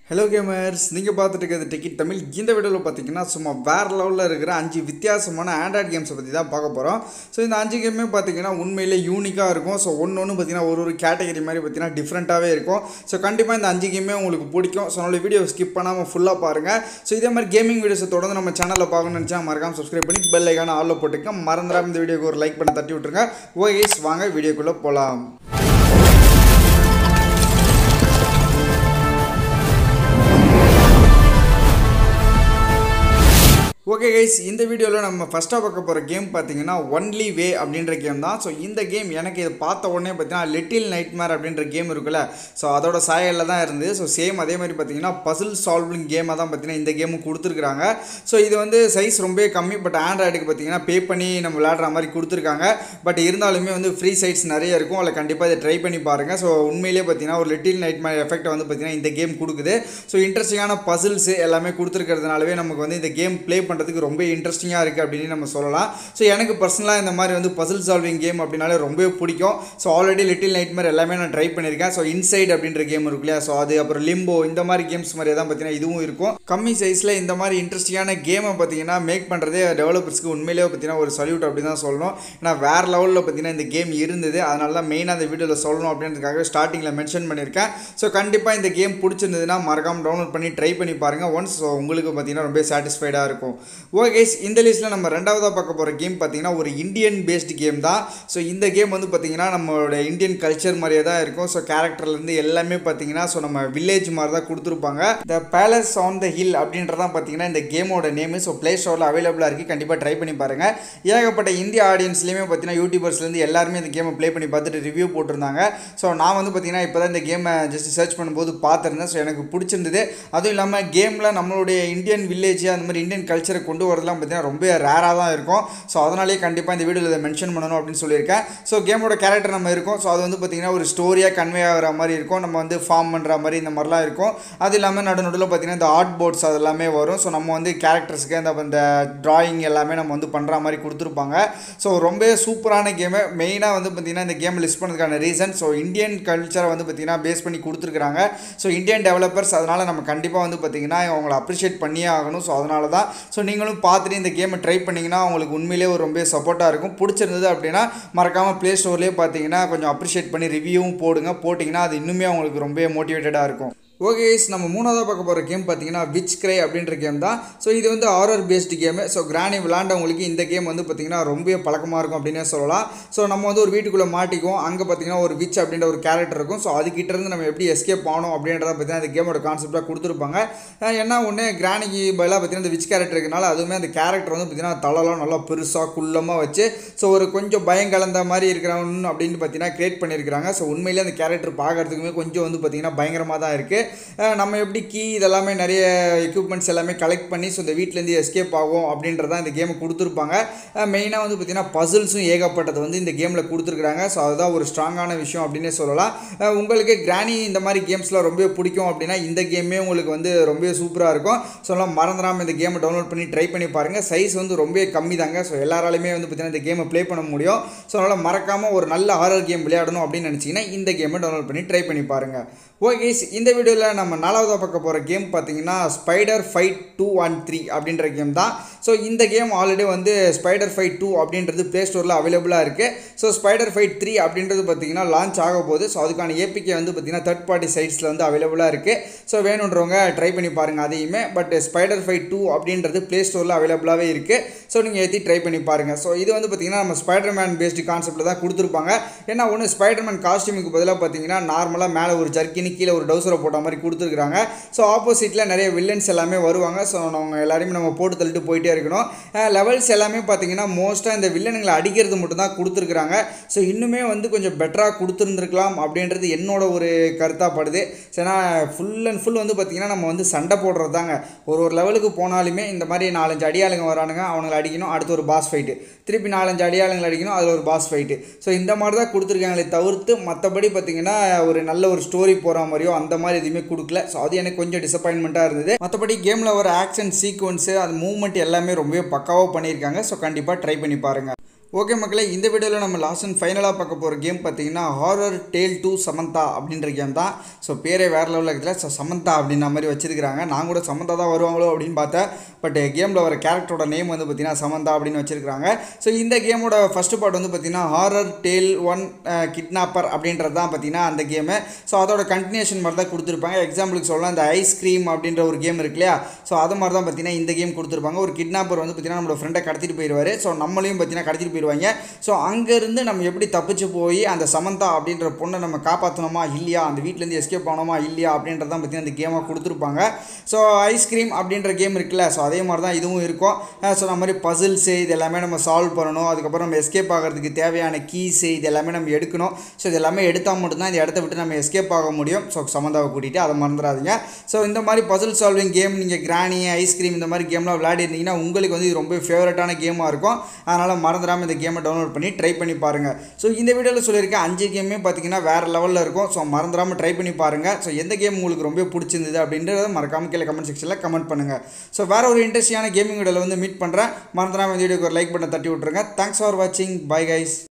hello gamers நீங்கள் பார்த்துட்டு இருக்கிறது டிக்கெட் தமிழ் இந்த வீடியோவில் பார்த்தீங்கன்னா சும்மா வேறு லெவலில் இருக்கிற அஞ்சு வித்தியாசமான ஆண்ட்ராய்ட் கேம்ஸை பற்றி தான் பார்க்க போகிறோம் ஸோ இந்த அஞ்சு கேமே பார்த்தீங்கன்னா உண்மையிலே யூனிக்காக இருக்கும் ஸோ ஒன்று ஒன்று பார்த்தீங்கன்னா ஒரு ஒரு கேட்டகரி மாதிரி பார்த்தீங்கன்னா டிஃப்ரெண்ட்டாகவே இருக்கும் ஸோ கண்டிப்பாக இந்த அஞ்சு கேமே உங்களுக்கு பிடிக்கும் ஸோ நம்மளோட வீடியோ ஸ்கிப் பண்ணாமல் ஃபுல்லாக பாருங்கள் ஸோ இதே மாதிரி கேமிங் வீடியோஸை தொடர்ந்து நம்ம சேனலில் பார்க்கணும்னு நினச்சா மறக்காம சப்ஸ்கிரைப் பண்ணி பெல் ஐக்கான ஆளில் போட்டுக்க மறந்துடாம இந்த வீடியோக்கு ஒரு லைக் பண்ண தட்டி விட்ருங்க ஓகேஸ் வாங்க வீடியோக்குள்ளே போகலாம் ஓகே கைஸ் இந்த வீடியோவில் நம்ம ஃபஸ்ட்டாக பார்க்க போகிற கேம் பார்த்தீங்கன்னா ஒன்லி வே அப்படின்ற கேம் தான் ஸோ இந்த கேம் எனக்கு இதை பார்த்த உடனே பார்த்தீங்கன்னா லிட்டில் நைட்மேர் அப்படின்ற கேம் இருக்குல்ல ஸோ அதோட சாயலில் தான் இருந்தது ஸோ சேம் அதே மாதிரி பார்த்தீங்கன்னா பசில் சால்விங் கேமாக தான் பார்த்தீங்கன்னா இந்த கேமும் கொடுத்துருக்காங்க ஸோ இது வந்து சைஸ் ரொம்ப கம்மி பட் ஆண்ட்ராய்டுக்கு பார்த்தீங்கன்னா பே பண்ணி நம்ம விளையாடுற மாதிரி கொடுத்துருக்காங்க பட் இருந்தாலுமே வந்து ஃப்ரீ சைட்ஸ் நிறைய இருக்கும் அதில் கண்டிப்பாக இதை ட்ரை பண்ணி பாருங்கள் ஸோ உண்மையிலேயே பார்த்தீங்கன்னா ஒரு லிட்டில் நைட்மேர் எஃபெக்ட் வந்து பார்த்தீங்கன்னா இந்த கேம் கொடுக்குது ஸோ இன்ட்ரெஸ்டிங்கான பசில்ஸ் எல்லாமே கொடுத்துருக்கிறதுனாலவே நமக்கு வந்து இந்த கேம் ப்ளே பண்ணுறதுக்கு ரொம்ப இன்ட்ரெஸ்டிங்காக இருக்குது அப்படின்னு நம்ம சொல்லலாம் ஸோ எனக்கு பர்சனலாக இந்த மாதிரி வந்து பசில் சால்விங் கேம் அப்படின்னாலே ரொம்பவே பிடிக்கும் ஸோ ஆல்ரெடி லிட்டில் நைட்மேர் எல்லாமே நான் ட்ரை பண்ணியிருக்கேன் ஸோ இன்சைட் அப்படின்ற கேம் இருக்கு இல்லையா ஸோ அது அப்புறம் லிம்போ இந்த மாதிரி கேம்ஸ் மாதிரியே தான் பார்த்தீங்கன்னா இதுவும் இருக்கும் கம்மி சைஸில் இந்த மாதிரி இன்ட்ரெஸ்டிங்கான கேமை பார்த்தீங்கன்னா மேக் பண்ணுறதே டெவலப்பர்ஸ்க்கு உண்மையிலேயே பார்த்தீங்கன்னா ஒரு சல்யூட் அப்படி தான் சொல்லணும் ஏன்னா வேறு லெவலில் பார்த்தீங்கன்னா இந்த கேம் இருந்தது அதனால தான் மெயினாக அந்த வீடியோவில் சொல்லணும் அப்படின்றதுக்காக ஸ்டார்டிங்கில் மென்ஷன் பண்ணியிருக்கேன் ஸோ கண்டிப்பாக இந்த கேம் பிடிச்சிருந்ததுன்னா மறக்காமல் டவுன்லோட் பண்ணி ட்ரை பண்ணி பாருங்கள் ஒன்ஸ் ஸோ உங்களுக்கு பார்த்தீங்கன்னா ரொம்ப சாட்டிஸ்ஃபைடாக இருக்கும் ஓகே இந்த லிஸ்ட்டில் நம்ம ரெண்டாவதாக பார்க்க போகிற கேம் பார்த்தீங்கன்னா ஒரு இந்தியன் பேஸ்டு கேம் தான் ஸோ இந்த கேம் வந்து பார்த்தீங்கன்னா நம்மளோட இந்தியன் கல்ச்சர் மாதிரியே தான் இருக்கும் ஸோ கேரக்டர்லேருந்து எல்லாமே பார்த்தீங்கன்னா ஸோ நம்ம வில்லேஜ் மாதிரி தான் கொடுத்துருப்பாங்க the palace on the hill அப்படின்றதான் பார்த்தீங்கன்னா இந்த கேமோட நேமு ஸோ ப்ளே ஸ்டோரில் அவைலபிளாக இருக்குது கண்டிப்பாக ட்ரை பண்ணி பாருங்கள் ஏகப்பட்ட இந்திய ஆடியன்ஸ்லேயுமே பார்த்தீங்கன்னா யூடியூபர்ஸ்லேருந்து எல்லாருமே இந்த கேமை ப்ளே பண்ணி பார்த்துட்டு ரிவ்யூ போட்டிருந்தாங்க ஸோ நான் வந்து பார்த்தீங்கன்னா இப்போ தான் இந்த கேமை ஜஸ்ட் சர்ச் பண்ணும்போது பார்த்துருந்தேன் ஸோ எனக்கு பிடிச்சிருந்தது அதுவும் இல்லாமல் கேமில் நம்மளுடைய இந்தியன் வில்லேஜ் அந்த மாதிரி இந்தியன் கல்ச்சரை கொண்டு வரதுலாம் பார்த்தீங்கன்னா ரொம்ப ரேராக தான் இருக்கும் ஸோ அதனாலேயே கண்டிப்பாக இந்த வீடியோவில் இதை மென்ஷன் பண்ணணும் அப்படின்னு சொல்லியிருக்கேன் ஸோ கேமோட கேரக்டர் நம்ம இருக்கும் ஸோ அது வந்து பார்த்திங்கன்னா ஒரு ஸ்டோரியாக கன்வே ஆகிற மாதிரி இருக்கும் நம்ம வந்து ஃபார்ம் பண்ணுற மாதிரி இந்த மாதிரிலாம் இருக்கும் அது இல்லாமல் நடு நடுவில் பார்த்திங்கன்னா இந்த ஆர்ட் போர்ட்ஸ் அது எல்லாமே வரும் ஸோ நம்ம வந்து கேரக்டர்ஸ்க்கு அந்த இந்த ட்ராயிங் எல்லாமே நம்ம வந்து பண்ணுற மாதிரி கொடுத்துருப்பாங்க ஸோ ரொம்ப சூப்பரான கேமு மெயினாக வந்து பார்த்திங்கன்னா இந்த கேம் லிஸ்ட் பண்ணதுக்கான ரீசன் ஸோ இந்தியன் கல்ச்சரை வந்து பார்த்திங்கன்னா பேஸ் பண்ணி கொடுத்துருக்குறாங்க ஸோ இந்தியன் டெவலப்பர்ஸ் அதனால் நம்ம கண்டிப்பாக வந்து பார்த்திங்கன்னா அவங்கள அப்ரிஷியேட் பண்ணியே ஆகணும் ஸோ அதனால தான் ஸோ நீங்களும் பார்த்துட்டு இந்த கேமை ட்ரை பண்ணிங்கன்னா உங்களுக்கு உண்மையிலே ஒரு ரொம்ப சப்போர்ட்டாக இருக்கும் பிடிச்சிருந்தது அப்படின்னா மறக்காமல் ப்ளே ஸ்டோர்லேயே பார்த்தீங்கன்னா கொஞ்சம் அப்ரிஷியேட் பண்ணி ரிவ்யூவும் போடுங்க போட்டிங்கன்னா அது இன்னுமே அவங்களுக்கு ரொம்ப மோட்டிவேட்டடாக இருக்கும் ஓகே நம்ம மூணாவதாக பார்க்க போகிற கேம் பார்த்தீங்கன்னா விச் கிரை அப்படின்ற கேம் தான் ஸோ இது வந்து ஆரர் பேஸ்டு கேமு ஸோ கிராணி விளாண்டவங்களுக்கு இந்த கேம் வந்து பார்த்திங்கன்னா ரொம்ப பழக்கமாக இருக்கும் அப்படின்னே சொல்லலாம் ஸோ நம்ம வந்து ஒரு வீட்டுக்குள்ளே மாட்டிக்குவோம் அங்கே பார்த்தீங்கன்னா ஒரு விச் அப்படின்ற ஒரு கேரக்டர் இருக்கும் ஸோ அதுக்கிட்டேருந்து நம்ம எப்படி எஸ்கேப் ஆகணும் அப்படின்றத பார்த்தீங்கன்னா அந்த கேமோட கான்செப்டாக கொடுத்துருப்பாங்க ஏன்னா ஒன்று கிராணிக்கு பதிலாக பார்த்தீங்கன்னா இந்த விச் கேரக்டர் இருக்கனால அதுவுமே அந்த கேரக்டர் வந்து பார்த்திங்கன்னா தலைலாம் நல்லா பெருசாக குள்ளமாக வச்சு ஸோ ஒரு கொஞ்சம் பயம் கலந்த மாதிரி இருக்கிறவன் அப்படின்னு பார்த்தீங்கன்னா க்ரியேட் பண்ணியிருக்கிறாங்க ஸோ உண்மையிலே அந்த கேரக்டர் பார்க்குறதுக்குமே கொஞ்சம் வந்து பார்த்திங்கன்னா பயங்கரமாக தான் இருக்குது நம்ம எப்படி கீ இதெல்லாமே நிறைய எக்யூப்மெண்ட்ஸ் எல்லாமே கலெக்ட் பண்ணி ஸோ இந்த வீட்டிலேருந்து எஸ்கேப் ஆகும் அப்படின்றதான் இந்த கேமை கொடுத்துருப்பாங்க மெயினாக வந்து பார்த்திங்கன்னா பசில்ஸும் ஏகப்பட்டது வந்து இந்த கேமில் கொடுத்துருக்குறாங்க ஸோ அதுதான் ஒரு ஸ்ட்ராங்கான விஷயம் அப்படின்னே சொல்லலாம் உங்களுக்கு கிராணி இந்த மாதிரி கேம்ஸ்லாம் ரொம்ப பிடிக்கும் அப்படின்னா இந்த கேமே உங்களுக்கு வந்து ரொம்ப சூப்பராக இருக்கும் ஸோ எல்லாம் மறந்துடாமல் இந்த கேமை டவுன்லோட் பண்ணி ட்ரை பண்ணி பாருங்கள் சைஸ் வந்து ரொம்ப கம்மி தாங்க ஸோ எல்லாராலுமே வந்து பார்த்திங்கன்னா இந்த கேமை ப்ளே பண்ண முடியும் ஸோ அதனால் மறக்காமல் ஒரு நல்ல ஹாரர் கேம் விளையாடணும் அப்படின்னு நினச்சிங்கன்னா இந்த கேமை டவுன்லோட் பண்ணி ட்ரை பண்ணி பாருங்கள் ஓகே இந்த வீடியோவில் நம்ம நாலாவதாக பார்க்க போகிற கேம் பார்த்தீங்கன்னா spider fight two one three அப்படின்ற கேம் தான் ஸோ இந்த கேம் ஆல்ரெடி வந்து ஸ்பைடர் ஃபைட் டூ அப்படின்றது ப்ளே ஸ்டோரில் அவைலபிளாக இருக்குது ஸோ ஸ்பைடர் ஃபைட் த்ரீ அப்படின்றது பார்த்தீங்கன்னா லான்ச் ஆக போகுது ஸோ அதுக்கான ஏபிகே வந்து பார்த்திங்கன்னா தேர்ட் பார்ட்டி சைட்ஸில் வந்து அவைலபிளாக இருக்குது ஸோ வேணுன்றவங்க ட்ரை பண்ணி பாருங்கள் அதையுமே பட் ஸ்பைடர் ஃபைட் டூ அப்படின்றது ப்ளே ஸ்டோரில் அவைலபிளாகவே இருக்குது ஸோ நீங்கள் ஏற்றி ட்ரை பண்ணி பாருங்கள் ஸோ இது வந்து பார்த்திங்கன்னா நம்ம ஸ்பைடர் மேன் பேஸ்டு கான்செப்ட்டில் தான் கொடுத்துருப்பாங்க ஏன்னா ஒன்று ஸ்பைடர் மேன் காஸ்டியூமுக்கு பதிலாக பார்த்தீங்கன்னா நார்மலாக மேலே ஒரு ஜர்க்கின் கீழே ஒரு டவுசரை போட்ட மாதிரி கொடுத்துருக்குறாங்க ஸோ ஆப்போசிட்டில் நிறைய வில்லன்ஸ் எல்லாமே வருவாங்க ஸோ அவங்க எல்லாரையுமே நம்ம போட்டு தள்ளிட்டு போயிட்டே இருக்கணும் லெவல்ஸ் எல்லாமே பார்த்தீங்கன்னா மோஸ்ட்டாக இந்த வில்லனுங்களை அடிக்கிறது மட்டும் தான் கொடுத்துருக்குறாங்க ஸோ இன்னுமே வந்து கொஞ்சம் பெட்டராக கொடுத்துருந்துருக்கலாம் அப்படின்றது என்னோட ஒரு கருத்தாக படுது ஏன்னா ஃபுல் அண்ட் ஃபுல் வந்து பார்த்திங்கன்னா நம்ம வந்து சண்டை போடுறது தாங்க ஒரு ஒரு லெவலுக்கு போனாலுமே இந்த மாதிரி நாலஞ்சு அடியாளுங்க வரானுங்க அவங்களை அடிக்கணும் அடுத்து ஒரு பாஸ் ஃபைட்டு திருப்பி நாலஞ்சு அடியாளுங்களை அடிக்கணும் அதில் ஒரு பாஸ் ஃபைட்டு ஸோ இந்த மாதிரி தான் கொடுத்துருக்காங்களே தவிர்த்து மற்றபடி பார்த்திங்கன்னா ஒரு நல்ல ஒரு ஸ்டோரி போகிற மாதிரியோ அந்த மாதிரி எதுவுமே கொடுக்கல ஸோ அது எனக்கு கொஞ்சம் டிசப்பாயின்மெண்ட்டாக இருந்தது மற்றபடி கேமில் வர ஆக்ஷன் சீக்வன்ஸு அது மூவ்மெண்ட் எல்லாமே ரொம்பவே பக்காவாக பண்ணியிருக்காங்க ஸோ கண்டிப்பாக ட்ரை பண்ணி பாருங்கள் ஓகே மக்களே இந்த வீடியோவில் நம்ம லாஸ்ட் அண்ட் ஃபைனலாக பார்க்க போகிற கேம் பார்த்தீங்கன்னா ஹாரர் டேல் டூ சமந்தா அப்படின்ற கேம் தான் ஸோ பேரே வேறு லெவலில் இருக்குல்ல ஸோ சமந்தா அப்படின்ற மாதிரி வச்சிருக்காங்க நான் கூட சமந்தா தான் வருவாங்களோ அப்படின்னு பார்த்தேன் பட் கேமில் வர கேரக்டரோட நேம் வந்து பார்த்தீங்கன்னா சமந்தா அப்படின்னு வச்சிருக்காங்க ஸோ இந்த கேமோட ஃபஸ்ட்டு பார்ட் வந்து பார்த்தீங்கன்னா ஹாரர் டேல் ஒன் கிட்னாப்பர் அப்படின்றது தான் பார்த்தீங்கன்னா அந்த கேமு ஸோ அதோட கண்டினியூஷன் மாதிரி தான் கொடுத்துருப்பாங்க எக்ஸாம்பிளுக்கு சொல்லலாம் இந்த ஐஸ்கிரீம் அப்படின்ற ஒரு கேம் இருக்கு இல்லையா ஸோ அது மாதிரி தான் பார்த்தீங்கன்னா இந்த கேம் கொடுத்துருப்பாங்க ஒரு கிட்னாப்பர் வந்து பார்த்தீங்கன்னா நம்மளோட ஃப்ரெண்டை கடத்திட்டு போயிடுவார் ஸோ நம்மளையும் பார்த்தீங்கன்னா கடத்திட்டு போயிடுவாங்க ஸோ அங்கேருந்து நம்ம எப்படி தப்பிச்சு போய் அந்த சமந்தா அப்படின்ற பொண்ணை நம்ம காப்பாற்றணுமா இல்லையா அந்த வீட்டிலேருந்து எஸ்கேப் ஆகணுமா இல்லையா அப்படின்றதான் பார்த்தீங்கன்னா இந்த கேமாக கொடுத்துருப்பாங்க ஸோ ஐஸ்கிரீம் அப்படின்ற கேம் இருக்குல்ல ஸோ அதே மாதிரி தான் இதுவும் இருக்கும் ஸோ நம்ம மாதிரி பசில்ஸு இது எல்லாமே நம்ம சால்வ் பண்ணணும் அதுக்கப்புறம் நம்ம எஸ்கேப் ஆகிறதுக்கு தேவையான கீஸு இது எல்லாமே நம்ம எடுக்கணும் ஸோ இது எல்லாமே எடுத்தால் மட்டும்தான் இந்த இடத்த விட்டு நம்ம எஸ்கேப் ஆக முடியும் ஸோ சமந்தாவை கூட்டிகிட்டு அதை மறந்துடாதீங்க ஸோ இந்த மாதிரி பசில் சால்விங் கேம் நீங்கள் கிராணி ஐஸ்கிரீம் இந்த மாதிரி கேம்லாம் விளையாடிருந்தீங்கன்னா உங்களுக்கு வந்து இது ரொம்ப ஃபேவரட்டான கேமாக இருக்கும் அதனால் மறந்துடாமல் இந்த கேமை டவுன்லோட் பண்ணி ட்ரை பண்ணி பாருங்கள் ஸோ இந்த வீடியோவில் சொல்லியிருக்கேன் அஞ்சு கேமே பார்த்தீங்கன்னா வேறு லெவலில் இருக்கும் ஸோ மறந்துடாமல் ட்ரை பண்ணி பாருங்கள் ஸோ எந்த கேம் உங்களுக்கு ரொம்ப பிடிச்சிருந்தது அப்படின்றத மறக்காம கீழே கமெண்ட் செக்ஷனில் கமெண்ட் பண்ணுங்கள் ஸோ வேறு ஒரு இன்ட்ரெஸ்டிங்கான கேமிங் வீடியோவில் வந்து மீட் பண்ணுறேன் மறந்துடாமல் இந்த வீடியோக்கு ஒரு லைக் பண்ண தட்டி விட்ருங்க தேங்க்ஸ் ஃபார் வாட்சிங் பை கைஸ்